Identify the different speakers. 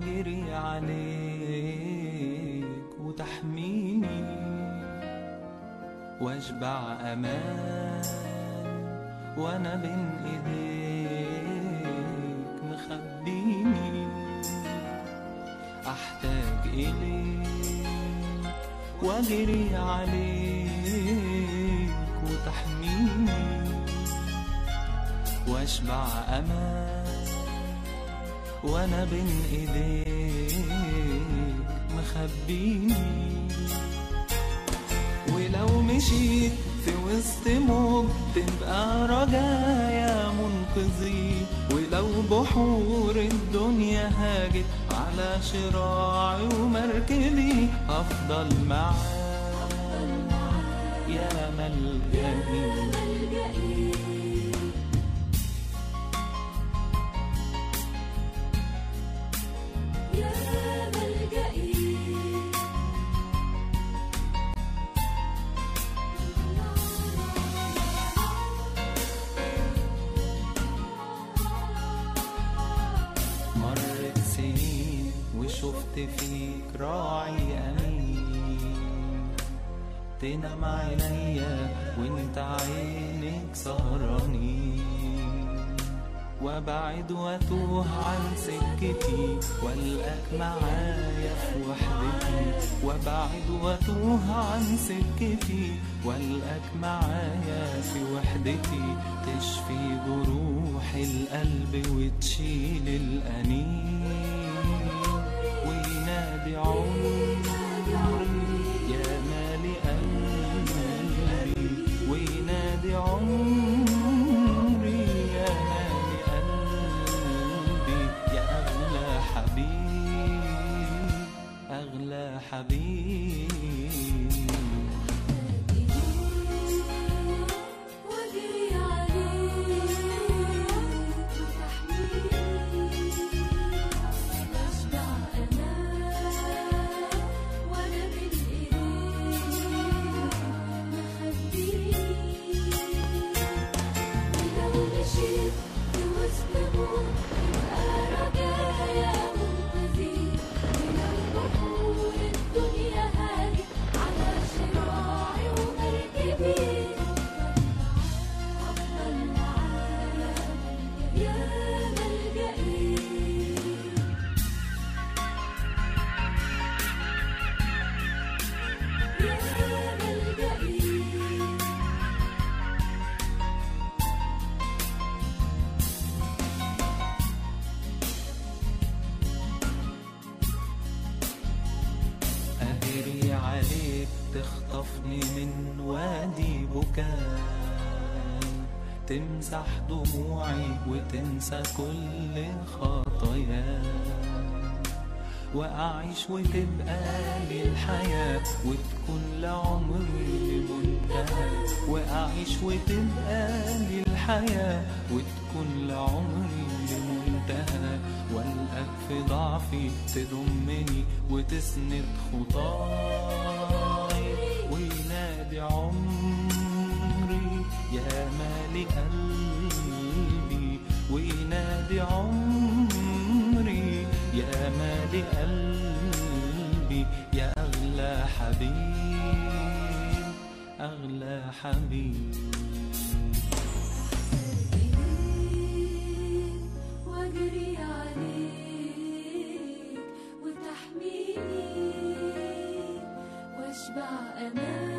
Speaker 1: واجري عليك وتحميني واشبع امان وانا بين ايديك مخبيني احتاج اليك واجري عليك وتحميني واشبع امان وانا بين ايديك مخبيني ولو مشيت في وسط موج تبقى رجايا منقذي ولو بحور الدنيا هاجت على شراعي ومركبي هفضل معاك يا ملجئي مرت سنين وشفت فيك راعي أمين تنام عينيا وانت عينك سهرانين وابعد واتوه عن سكتي والقاك معايا في وحدتي وابعد واتوه عن سكتي والقاك معايا في وحدتي تشفي جروح القلب وتشيل الأنين وينادي عمري يا مالي قلبي وينادي عمري يا مالي قلبي يا أغلى حبيب أغلى حبيب
Speaker 2: واجري عليك وتحميني واشبع امان وانا بين ايديك مخبيني ولو مشيت في وسط موت تبقى رجايا منقذي ولو بحور الدنيا هاجت على شراعي ومركبي أفضل معايا يا ملجئي يا ملجئي
Speaker 1: أجري عليك تخطفني من وادي بكاء تمسح دموعي وتنسى كل خطاياي وأعيش وتبقى لي الحياة وتكون لعمري منتهى وأعيش وتبقى لي الحياة وتكون لعمري منتهى والقاك في ضعفي تضمني وتسند خطاي وينادي عمري يا مالي قلبي وينادي عمري يا مالي قلبي يا أغلى حبيب أغلى حبيب
Speaker 2: واجري عليك وتحميني واشبع امان